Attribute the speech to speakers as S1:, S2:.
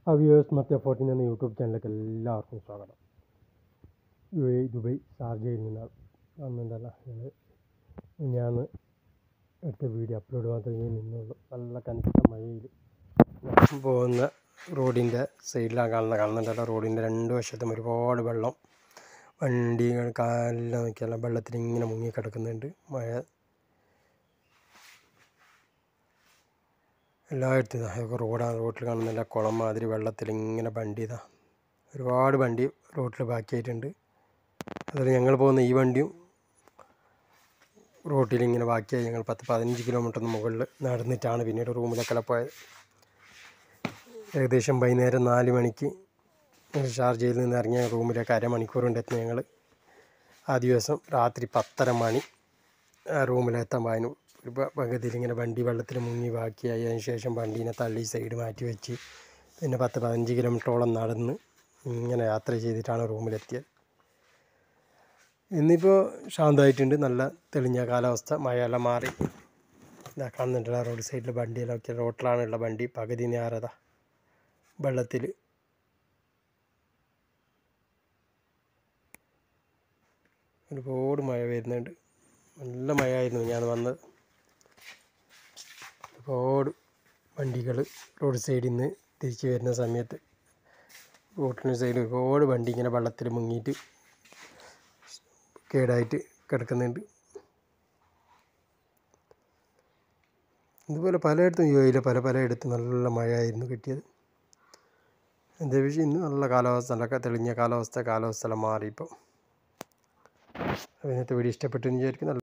S1: viewers മറ്റേ fourteen എന്ന YouTube ചാനലിലേക്ക് എല്ലാവർക്കും സ്വാഗതം യു എ ദുബൈ ഷാർജയിൽ നിന്നാണ് അന്നുണ്ടല്ല ഞങ്ങൾ ഞാൻ എടുത്ത വീഡിയോ അപ്ലോഡ് മാത്രമേ നിന്നുള്ളൂ നല്ല കനത്ത മഴയിൽ പോകുന്ന റോഡിൻ്റെ സൈഡിലാണ് കാണുന്ന കാണുന്നുണ്ടല്ലോ റോഡിൻ്റെ രണ്ട് വശത്തും ഒരുപാട് വെള്ളം വണ്ടികൾ കാലിൽ നോക്കിയാൽ വെള്ളത്തിൽ ഇങ്ങനെ മുങ്ങി കിടക്കുന്നുണ്ട് മഴ എല്ലായിടത്തും ഇതാ ഇതൊക്കെ റോഡാണ് റോട്ടിൽ കാണുന്നില്ല കുളം മാതിരി വെള്ളത്തിൽ ഇങ്ങനെ വണ്ടി ഇതാ ഒരുപാട് വണ്ടി റോട്ടിൽ ബാക്കിയായിട്ടുണ്ട് അതുപോലെ ഞങ്ങൾ പോകുന്ന ഈ വണ്ടിയും റോട്ടിൽ ഇങ്ങനെ ബാക്കിയായി ഞങ്ങൾ പത്ത് പതിനഞ്ച് കിലോമീറ്ററിന് മുകളിൽ നടന്നിട്ടാണ് പിന്നീട് റൂമിലൊക്കെ പോയത് ഏകദേശം വൈകുന്നേരം നാല് മണിക്ക് ഷാർജയിൽ നിന്ന് ഇറങ്ങിയ റൂമിലേക്ക് അരമണിക്കൂർ കൊണ്ട് എത്തി ഞങ്ങൾ ആ ദിവസം രാത്രി പത്തര മണി ആ റൂമിലെത്താൻ പായനു ഒരു പ- പകുതിയിൽ ഇങ്ങനെ വണ്ടി വെള്ളത്തിൽ മുങ്ങി ബാക്കിയായി അതിന് ശേഷം വണ്ടീനെ തള്ളി സൈഡ് മാറ്റി വെച്ച് പിന്നെ പത്ത് പതിനഞ്ച് കിലോമീറ്ററോളം നടന്ന് ഇങ്ങനെ യാത്ര ചെയ്തിട്ടാണ് റൂമിലെത്തിയത് ഇന്നിപ്പോൾ ശാന്തമായിട്ടുണ്ട് നല്ല തെളിഞ്ഞ കാലാവസ്ഥ മഴയെല്ലാം മാറി ഇതാ കാണുന്നുണ്ടല്ലോ റോഡ് സൈഡിൽ വണ്ടിയെല്ലാം ഒക്കെ റോട്ടിലാണുള്ള വണ്ടി പകുതി ഞാറതാ വെള്ളത്തിൽ ഒരുപാട് മഴ വരുന്നുണ്ട് നല്ല മഴയായിരുന്നു ഞാൻ വന്നത് ഒരുപാട് വണ്ടികൾ റോഡ് സൈഡിൽ നിന്ന് തിരിച്ച് വരുന്ന സമയത്ത് റോഡിന് സൈഡിൽ ഒരുപാട് വണ്ടി ഇങ്ങനെ വെള്ളത്തിൽ മുങ്ങിയിട്ട് കേടായിട്ട് കിടക്കുന്നുണ്ട് ഇതുപോലെ പലയിടത്തും യു എയിൽ പല പലയിടത്തും നല്ല മഴയായിരുന്നു കിട്ടിയത് എന്താ വിഷയം ഇന്ന് നല്ല കാലാവസ്ഥ നല്ല തെളിഞ്ഞ കാലാവസ്ഥ കാലാവസ്ഥ എല്ലാം മാറി ഇപ്പോൾ അപ്പോൾ ഇന്നത്തെ വീഡിയോ ഇഷ്ടപ്പെട്ടു എന്ന് വിചാരിക്കുന്നു